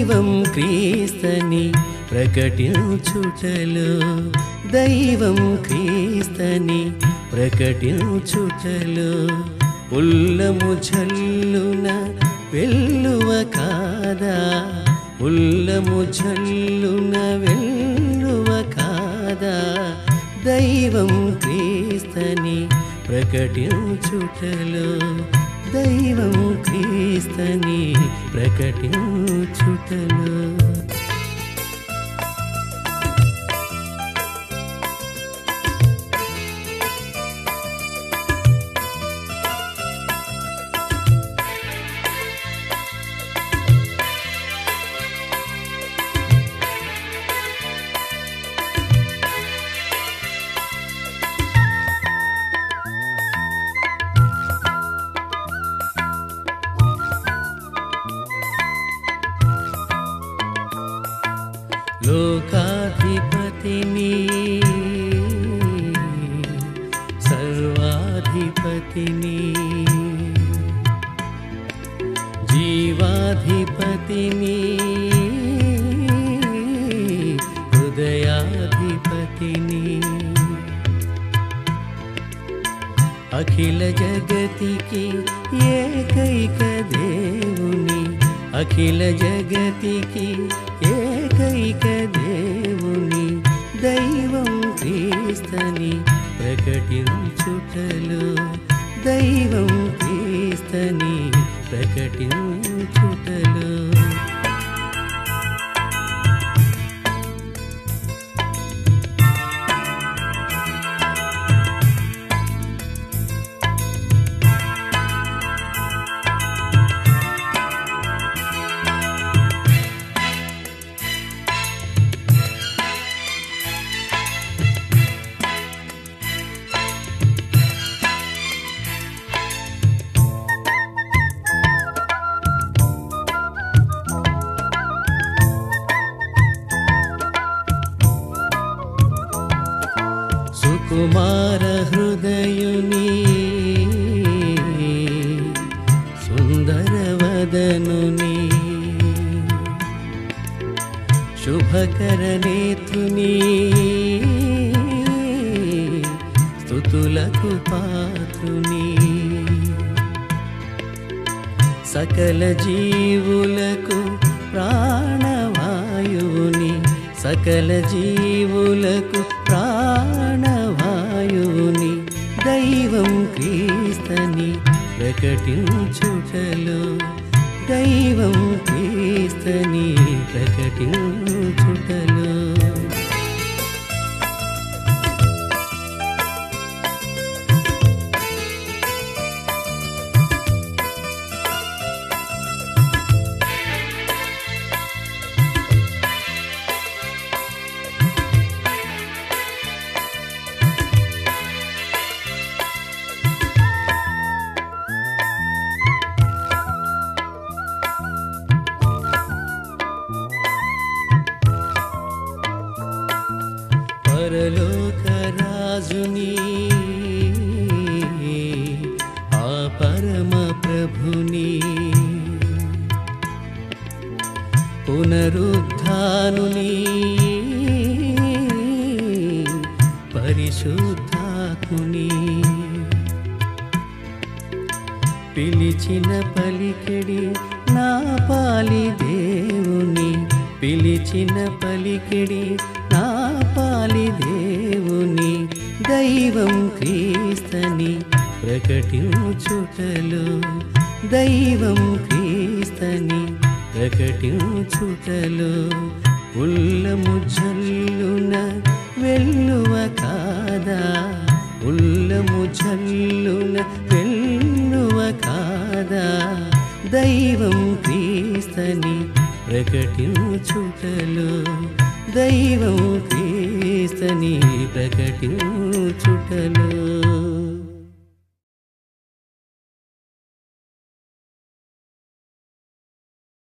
దైవం క్రీస్తని ప్రకటించుటలో దైవం క్రీస్తని ప్రకటించుటలో ఉల్లము జల్లున వెల్లువ కాదా ఉల్లము జల్లున వెల్లువ కాదా దైవం క్రీస్తని ప్రకటించుటలో దైవం క్రీస్తని ప్రకటించుటలో లోకాధిపతిని సర్వాధిపతిని జీవాధిపతిని హృదయాధిపతిని అఖిల జగతికి ఏకైక దేవుని అఖిల జగతికి ఏకైక దేవుని దైవం క్రీస్తని ప్రకటించుటలో దైవం క్రీస్తని ప్రకటించుటలో సుకుమార హృదయుని సుందరవదనుని శుభకర నేత్రుని స్థుతులకు పాత్రుని సకల జీవులకు ప్రాణవాయువుని సకల జీవులకు ప్రాణవాయువుని దైవం క్రీస్తని ప్రకటించుటలో దైవం క్రీస్తని ప్రకటించుటలో పరలోక రాజుని ఆ పరమ ప్రభుని పునరుద్ధానుని పరిశుద్ధాత్ముని పిలిచిన పలికెడి నా పాలి దేవుని పిలిచిన పలికెడి నా పాలి దేవుని దైవం క్రీస్తని ప్రకటించుటలో దైవం క్రీస్తని ప్రకటించుటలో ఉల్లము జల్లున వెల్లువ కాదా ఉల్లము జల్లున వెల్లువ కాదా దైవం క్రీస్తని ప్రకటించుటలో దైవం క్రీస్తని ప్రకటించుటలో